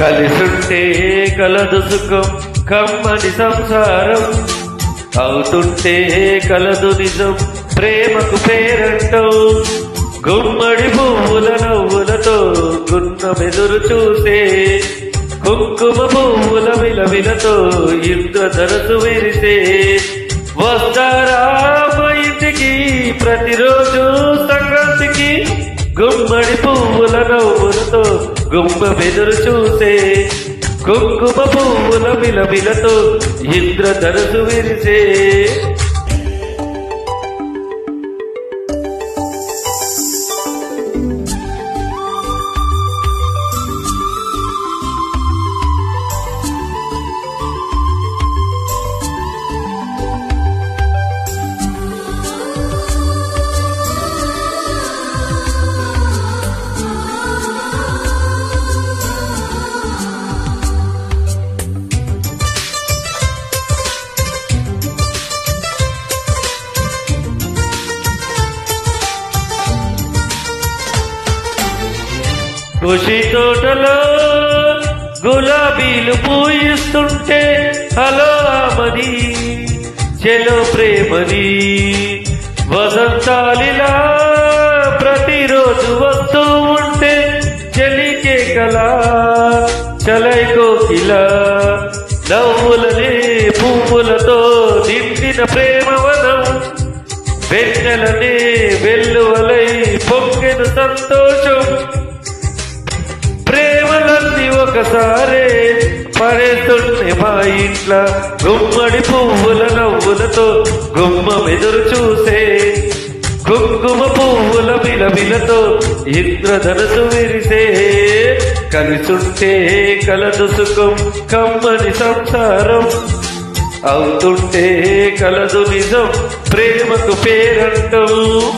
కలిసుంటే కలదు సుఖం కమ్మని సంసారం అవుతుంటే కలదు నిజం ప్రేమకు పేరంటం గుమ్మడి పువ్వుల నవ్వులతో గున్న మెదురు చూసే కుంకుమ పువ్వుల విలవిలతో ఇంద్రధరసు విరిసే వస్తారా మా ఇంటికి ప్రతిరోజు సంక్రాంతికి గుమ్మడి పువ్వుల నవ్వులతో గుమ్మ మెదురు చూసే కుంకుమ పువ్వుల విలవిలతో ఇంద్రధరసు విరిసే ఖుషి తోటలో గులాబీలు పూయిస్తుంటే హలో ఆమని చెలో ప్రేమని వసంతాలిలా ప్రతిరోజు వస్తూ ఉంటే చెలికే కలా చలై కోకిలా నవ్వులనే పువ్వులతో నిండిన ప్రేమవనం వెన్నెలనే వెల్లువలై పొంగెను సంతోషం ప్రేమలన్నీ ఒకసారే పడేస్తుంటే మా ఇంట్లో గుమ్మడి పువ్వుల నవ్వులతో గుమ్మ మెదురు చూసే కుంకుమ పువ్వుల విలవిలతో ఇంద్రధనసు విరిసే కలిసుంటే కలదు సుఖం కమ్మని సంసారం అవుతుంటే కలదు నిజం ప్రేమకు పేరంటం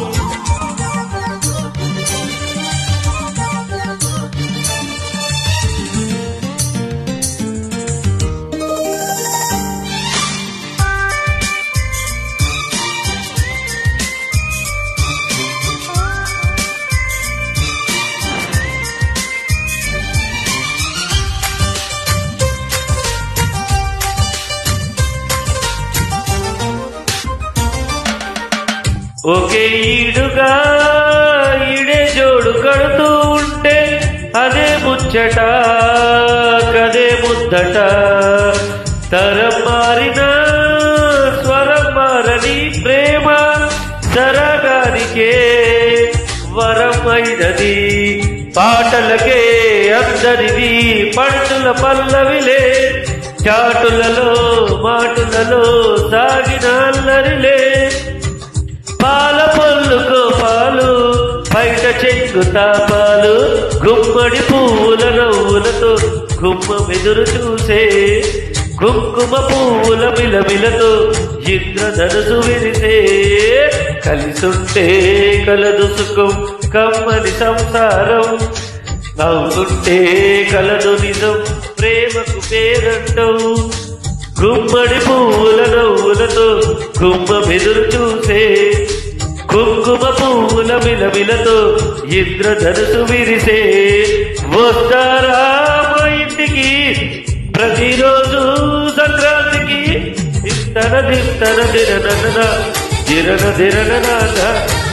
ఒకే ఈడుగా ఈడే జోడు కడుతూ ఉంటే అదే ముచ్చట కదే ముద్దట తరం మారిన స్వరం మారని ప్రేమ సరగానికే వరం అయినది పాటలకే అందరిది పండుల పల్లవిలే చాటులలో మాటులలో సాగిన అల్లరిలే పాల పొల్లుకో పాలు బయట చెంగు తాపాలు గుమ్మడి పువ్వుల నవ్వులతో గుమ్మ మెదురు చూసే కుంకుమ పువ్వుల మిలమిలతో ఇంద్రధనుసు విరిసే కలిసుంటే కలదు సుఖం కమ్మని సంసారం అవుతుంటే కలదు నిజం ప్రేమకు పేరంటం గుమ్మడి పువ్వుల నవ్వులతో గుమ్మ మెదురు చూసే కుంకుమ పువ్వుల మిలమిలతో ఇంద్రధనుసు విరిసే వస్తారా మా ఇంటికి ప్రతిరోజు సంక్రాంతికి ఇస్తన దిస్తన దిరన దిరన దిరన